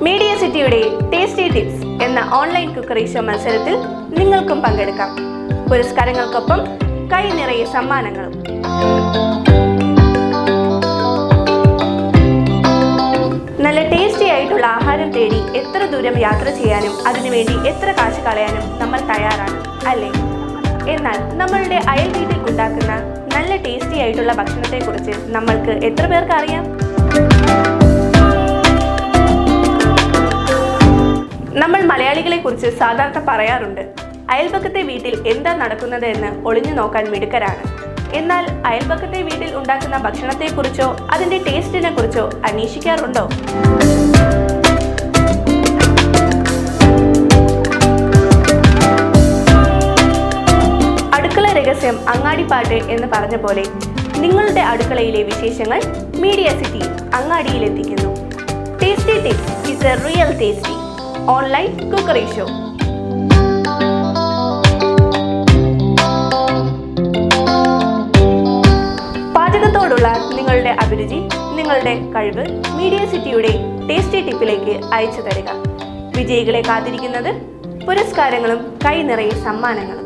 media സിറ്റിയുടെ tasty tips എന്ന online cookery show മത്സരത്തിൽ നിങ്ങൾക്കും പങ്കെടുക്കാം പുരസ്കാരങ്ങൾക്കൊപ്പം കൈ നിറയെ സമ്മാനങ്ങളും നല്ല ടേസ്റ്റി ആയിട്ടുള്ള ആഹാരം തേടി എത്ര ദൂരം യാത്ര ചെയ്യാനും അതിനുവേണ്ടി എത്ര കാശ് കളയാനും നമ്മൾ തയ്യാറാണ് അല്ലേ എന്നാൽ നമ്മളുടെ അയൽ വീട്ടിൽ ഉണ്ടാക്കുന്ന നല്ല ടേസ്റ്റി ആയിട്ടുള്ള ഭക്ഷണത്തെക്കുറിച്ച് നമ്മൾക്ക് എത്ര പേർക്ക് അറിയാം നമ്മൾ മലയാളികളെ കുറിച്ച് സാധാരണ പറയാറുണ്ട് അയൽപക്കത്തെ വീട്ടിൽ എന്താ നടക്കുന്നത് എന്ന് ഒളിഞ്ഞു നോക്കാൻ മിടുക്കരാണ് എന്നാൽ അയൽപക്കത്തെ വീട്ടിൽ ഉണ്ടാക്കുന്ന ഭക്ഷണത്തെക്കുറിച്ചോ അതിന്റെ ടേസ്റ്റിനെ കുറിച്ചോ അന്വേഷിക്കാറുണ്ടോ അടുക്കള രഹസ്യം അങ്ങാടിപ്പാട്ട് എന്ന് പറഞ്ഞ പോലെ നിങ്ങളുടെ അടുക്കളയിലെ വിശേഷങ്ങൾ മീഡിയ സിറ്റി അങ്ങാടിയിൽ എത്തിക്കുന്നു tasty tips is a real tasty online cookery show പാചകത്തോടുള്ള നിങ്ങളുടെ അഭിരുചി നിങ്ങളുടെ കഴിവ് മീഡിയ സിറ്റിയുടെ ടേസ്റ്റി ടിപ്പിലേക്ക് അയച്ചു തരിക വിജയികളെ കാത്തിരിക്കുന്നത് പുരസ്കാരങ്ങളും കൈ നിറയെ സമ്മാനങ്ങളും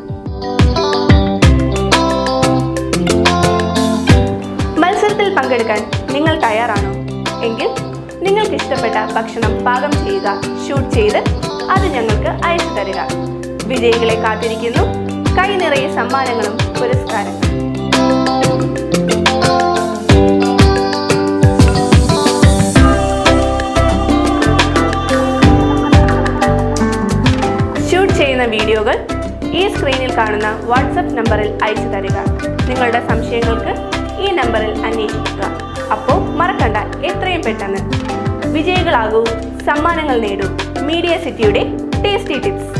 മത്സരത്തിൽ പങ്കെടുക്കാൻ നിങ്ങൾ തയ്യാറാണോ എങ്കിൽ നിങ്ങൾക്ക് ഇഷ്ടപ്പെട്ട ഭക്ഷണം പാകം ചെയ്യുക ഷൂട്ട് ചെയ്ത് അത് ഞങ്ങൾക്ക് അയച്ചു തരിക വിജയികളെ കാത്തിരിക്കുന്നു കൈ നിറയെ സമ്മാനങ്ങളും പുരസ്കാരങ്ങളും ഷൂട്ട് ചെയ്യുന്ന വീഡിയോകൾ ഈ സ്ക്രീനിൽ കാണുന്ന വാട്സപ്പ് നമ്പറിൽ അയച്ചു തരിക നിങ്ങളുടെ സംശയങ്ങൾക്ക് ഈ നമ്പറിൽ അന്വേഷിക്കുക അപ്പോൾ മറക്കണ്ട എത്രയും പെട്ടെന്ന് വിജയികളാകൂ സമ്മാനങ്ങൾ നേടൂ മീഡിയ സിറ്റിയുടെ ടേസ്റ്റി ടിപ്സ്